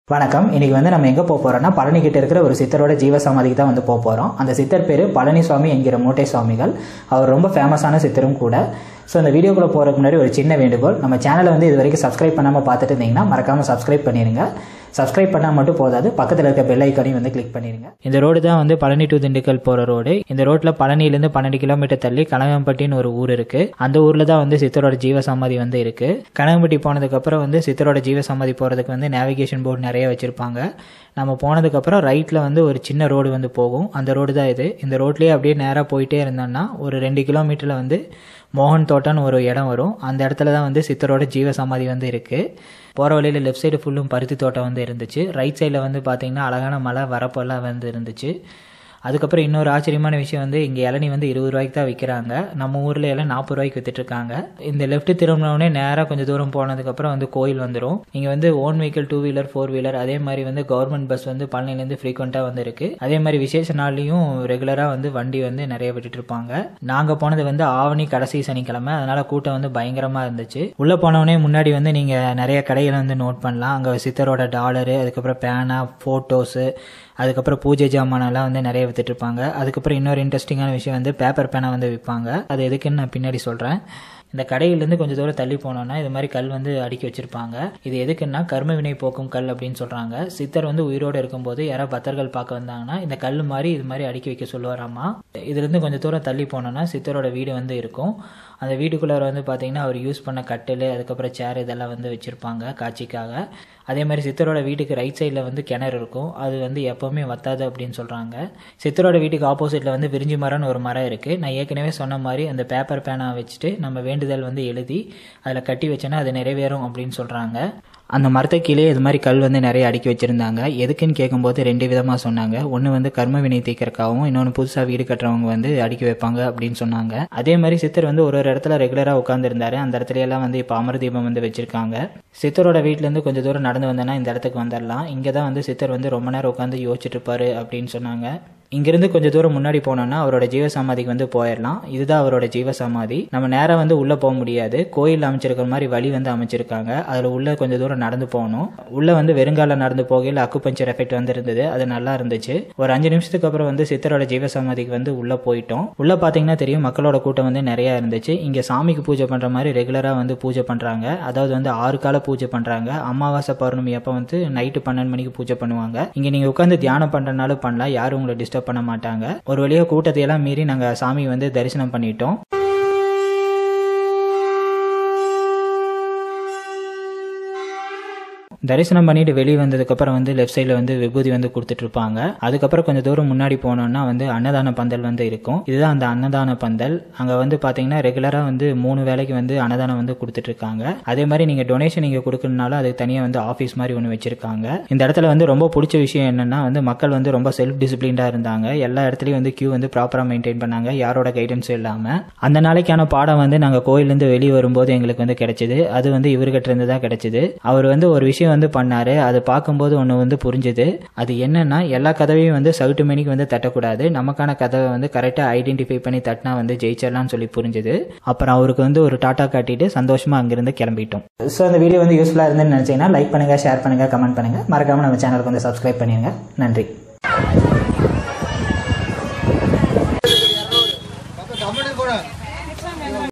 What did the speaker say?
வணக்கம் இன்னைக்கு வந்து நம்ம எங்கே போக போறோம்னா பழனி கிட்ட இருக்கிற ஒரு சித்தரோட ஜீவ சமாதிக்கு தான் வந்து போக போகிறோம் அந்த சித்தர் பேர் பழனிசுவாமி என்கிற மூட்டை சுவாமிகள் அவர் ரொம்ப ஃபேமஸான சித்தரும் கூட ஸோ இந்த வீடியோக்குள்ளே போகிறதுக்கு முன்னாடி ஒரு சின்ன வேண்டுகோள் நம்ம சேனலை வந்து இது வரைக்கும் சப்ஸ்கிரைப் பண்ணாமல் பார்த்துட்டு இருந்தீங்கன்னா மறக்காமல் சப்ஸ்கிரைப் பண்ணிடுங்க சப்ஸ்கிரைப் பண்ணால் மட்டும் போதாது பக்கத்தில் இருக்க பெல் ஐக்கானையும் வந்து கிளிக் பண்ணிடுங்க இந்த ரோடு தான் வந்து பழனி டு திண்டுக்கல் போகிற ரோடு இந்த ரோட்டில் பழனியிலேருந்து பன்னெண்டு கிலோமீட்டர் தள்ளி கனகம்பட்டின்னு ஒரு ஊர் இருக்குது அந்த ஊரில் தான் வந்து சித்தரோட ஜீவ சமாதி வந்து இருக்குது கனகம்பட்டி போனதுக்கப்புறம் வந்து சித்தரோட ஜீவ சமாதி போகிறதுக்கு வந்து நேவிகேஷன் போர்டு நிறைய வச்சுருப்பாங்க நம்ம போனதுக்கப்புறம் ரைட்டில் வந்து ஒரு சின்ன ரோடு வந்து போகும் அந்த ரோடு தான் இது இந்த ரோட்லேயே அப்படியே நேராக போயிட்டே இருந்தோம்னா ஒரு ரெண்டு கிலோமீட்டரில் வந்து மோகன் தோட்டம்னு ஒரு இடம் வரும் அந்த இடத்துல தான் வந்து சித்தரோட ஜீவ சமாதி வந்து இருக்குது போகிற வழியில் லெஃப்ட் சைடு ஃபுல்லும் பருத்தி தோட்டம் வந்து இருந்துச்சு ரைட் சைடில் வந்து பார்த்திங்கன்னா அழகான மலை வரப்பெல்லாம் வந்து இருந்துச்சு அதுக்கப்புறம் இன்னொரு ஆச்சரியமான விஷயம் வந்து இங்கே இளநி வந்து இருபது ரூபாய்க்கு தான் விற்கிறாங்க நம்ம ஊரில் எல்லாம் நாற்பது ரூபாய்க்கு வித்துட்ருக்காங்க இந்த லெஃப்ட் திரும்பினோடனே நேராக கொஞ்சம் தூரம் போனதுக்கப்புறம் வந்து கோயில் வந்துடும் இங்கே வந்து own vehicle two wheeler four wheeler அதே மாதிரி வந்து கவர்மெண்ட் பஸ் வந்து பழனிலேருந்து ஃப்ரீக்வெண்ட்டாக வந்து இருக்கு அதே மாதிரி விசேஷ நாள்லையும் ரெகுலராக வந்து வண்டி வந்து நிறைய விட்டுட்டு இருப்பாங்க நாங்கள் போனது வந்து ஆவணி கடைசி சனிக்கிழமை அதனால கூட்டம் வந்து பயங்கரமாக இருந்துச்சு உள்ளே போனவொடனே முன்னாடி வந்து நீங்கள் நிறைய கடைகளை வந்து நோட் பண்ணலாம் அங்கே சித்தரோட டாலரு அதுக்கப்புறம் பேனா ஃபோட்டோஸு அதுக்கப்புறம் பூஜை ஜாமானெல்லாம் வந்து நிறைய வித்துட்டு இருப்பாங்க அதுக்கப்புறம் இன்னொரு இன்ட்ரெஸ்டிங்கான விஷயம் வந்து பேப்பர் பேனா வந்து விற்பாங்க அது எதுக்குன்னு நான் பின்னாடி சொல்கிறேன் இந்த கடையிலேருந்து கொஞ்சம் தூரம் தள்ளி போனோம்னா இது மாதிரி கல் வந்து அடுக்கி வச்சிருப்பாங்க இது எதுக்குன்னா கர்ம வினை போக்கும் கல் அப்படின்னு சொல்கிறாங்க சித்தர் வந்து உயிரோடு இருக்கும்போது யாராவது பக்தர்கள் பார்க்க வந்தாங்கன்னா இந்த கல் மாதிரி இது மாதிரி அடுக்கி வைக்க சொல்லுவாராமா இதுலேருந்து கொஞ்சம் தூரம் தள்ளி போனோம்னா சித்தரோட வீடு வந்து இருக்கும் அந்த வீட்டுக்குள்ளார வந்து பார்த்தீங்கன்னா அவர் யூஸ் பண்ண கட்டில் அதுக்கப்புறம் சேர் இதெல்லாம் வந்து வச்சுருப்பாங்க காட்சிக்காக அதே மாதிரி சித்தரோட வீட்டுக்கு ரைட் சைடில் வந்து கிணறு இருக்கும் அது வந்து எப்போவுமே வத்தாது அப்படின்னு சொல்கிறாங்க சித்தரோட வீட்டுக்கு ஆப்போசிட்டில் வந்து விரிஞ்சி மரம்னு ஒரு மரம் இருக்குது நான் ஏற்கனவே சொன்ன மாதிரி அந்த பேப்பர் பேனா வச்சுட்டு நம்ம வேண்டுதல் வந்து எழுதி அதில் கட்டி வச்சோன்னா அது நிறைவேறும் அப்படின்னு சொல்கிறாங்க அந்த மரத்தை கீழே இது மாதிரி கல் வந்து நிறைய அடுக்கி வச்சுருந்தாங்க எதுக்குன்னு கேட்கும்போது ரெண்டு விதமாக சொன்னாங்க ஒன்று வந்து கர்ம வினை தீக்கிறக்காகவும் இன்னொன்று புதுசாக வீடு கட்டுறவங்க வந்து அடுக்கி வைப்பாங்க அப்படின்னு சொன்னாங்க அதே மாதிரி சித்தர் வந்து ஒரு ஒரு இடத்துல ரெகுலராக உட்காந்துருந்தாரு அந்த இடத்துல எல்லாம் வந்து இப்போ அமர தீபம் வந்து வச்சிருக்காங்க சித்தரோட வீட்டிலேருந்து கொஞ்சம் தூரம் நடந்து வந்தோன்னா இந்த இடத்துக்கு வந்துடலாம் இங்கே தான் வந்து சித்தர் வந்து ரொம்ப நேரம் உட்காந்து யோசிச்சுட்டு இருப்பாரு அப்படின்னு சொன்னாங்க இங்கிருந்து கொஞ்சம் தூரம் முன்னாடி போனோம்னா அவரோட ஜீவ சமாதிக்கு வந்து போயிடலாம் இதுதான் அவரோட ஜீவ சமாதி நம்ம நேரம் வந்து உள்ளே போக முடியாது கோயில் அமைச்சிருக்கிற மாதிரி வழி வந்து அமைச்சிருக்காங்க அதில் உள்ள கொஞ்சம் தூரம் நடந்து போகணும் உள்ள வந்து வெறுங்கால நடந்து போகையில் அக்குபஞ்சர் எஃபெக்ட் வந்து இருந்தது அது நல்லா இருந்துச்சு ஒரு அஞ்சு நிமிஷத்துக்கு அப்புறம் வந்து சித்தரோட ஜீவ சமாதிக்கு வந்து உள்ள போயிட்டோம் உள்ள பார்த்தீங்கன்னா தெரியும் மக்களோட கூட்டம் வந்து நிறைய இருந்துச்சு இங்கே சாமிக்கு பூஜை பண்ணுற மாதிரி ரெகுலராக வந்து பூஜை பண்ணுறாங்க அதாவது வந்து ஆறு கால பூஜை பண்ணுறாங்க அமாவாசை பௌர்ணமி அப்போ வந்து நைட்டு பன்னெண்டு மணிக்கு பூஜை பண்ணுவாங்க இங்கே நீங்கள் உட்காந்து தியானம் பண்ணுறனாலும் பண்ணலாம் யாரும் உங்களை டிஸ்டர்ப் பண்ண மாட்டாங்க ஒரு வழியாக கூட்டத்தை எல்லாம் மீறி நாங்கள் சாமி வந்து தரிசனம் பண்ணிட்டோம் தரிசனம் பண்ணிட்டு வெளியே வந்ததுக்கப்புறம் வந்து லெஃப்ட் சைடில் வந்து விபூதி வந்து கொடுத்துட்டு இருப்பாங்க அதுக்கப்புறம் கொஞ்சம் தூரம் முன்னாடி போனோம்னா வந்து அன்னதான பந்தல் வந்து இருக்கும் இதுதான் அந்த அன்னதான பந்தல் அங்கே வந்து பார்த்தீங்கன்னா ரெகுலராக வந்து மூணு வேலைக்கு வந்து அன்னதானம் வந்து கொடுத்துட்டு இருக்காங்க அதே மாதிரி நீங்கள் டொனேஷன் நீங்கள் கொடுக்கணுனாலும் அதுக்கு தனியாக வந்து ஆஃபீஸ் மாதிரி ஒன்று வச்சிருக்காங்க இந்த இடத்துல வந்து ரொம்ப பிடிச்ச விஷயம் என்னன்னா வந்து மக்கள் வந்து ரொம்ப செல்ஃப் டிசிப்ளின்டாக இருந்தாங்க எல்லா இடத்துலையும் வந்து கியூ வந்து ப்ராப்பராக மெயின்டைன் பண்ணாங்க யாரோட கைடன்ஸும் இல்லாமல் அந்த நாளைக்கான பாடம் வந்து நாங்கள் கோயிலேருந்து வெளியே வரும்போது எங்களுக்கு வந்து கிடைச்சிது அது வந்து இவர்கிட்ட இருந்து தான் கிடைச்சிது அவர் வந்து ஒரு விஷயம் வந்து பண்ணாரு அதை பார்க்கும்போது ஒன்று வந்து புரிஞ்சுது அது என்னன்னா எல்லா கதவையும் வந்து சவுட்டு மணிக்கு வந்து தட்டக்கூடாது நமக்கான கதவை வந்து கரெக்டாக ஐடென்டிஃபை பண்ணி தட்டினா வந்து ஜெயிச்சிடலாம்னு சொல்லி புரிஞ்சுது அப்புறம் அவருக்கு வந்து ஒரு டாட்டா காட்டிட்டு சந்தோஷமா அங்கிருந்து கிளம்பிட்டோம் ஸோ இந்த வீடியோ வந்து யூஸ்ஃபுல்லாக இருந்துன்னு நினச்சிங்கன்னா லைக் பண்ணுங்க ஷேர் பண்ணுங்க கமெண்ட் பண்ணுங்க மறக்காம நம்ம சேனலுக்கு வந்து சப்ஸ்கிரைப் பண்ணிடுங்க நன்றி தமிழ் கூட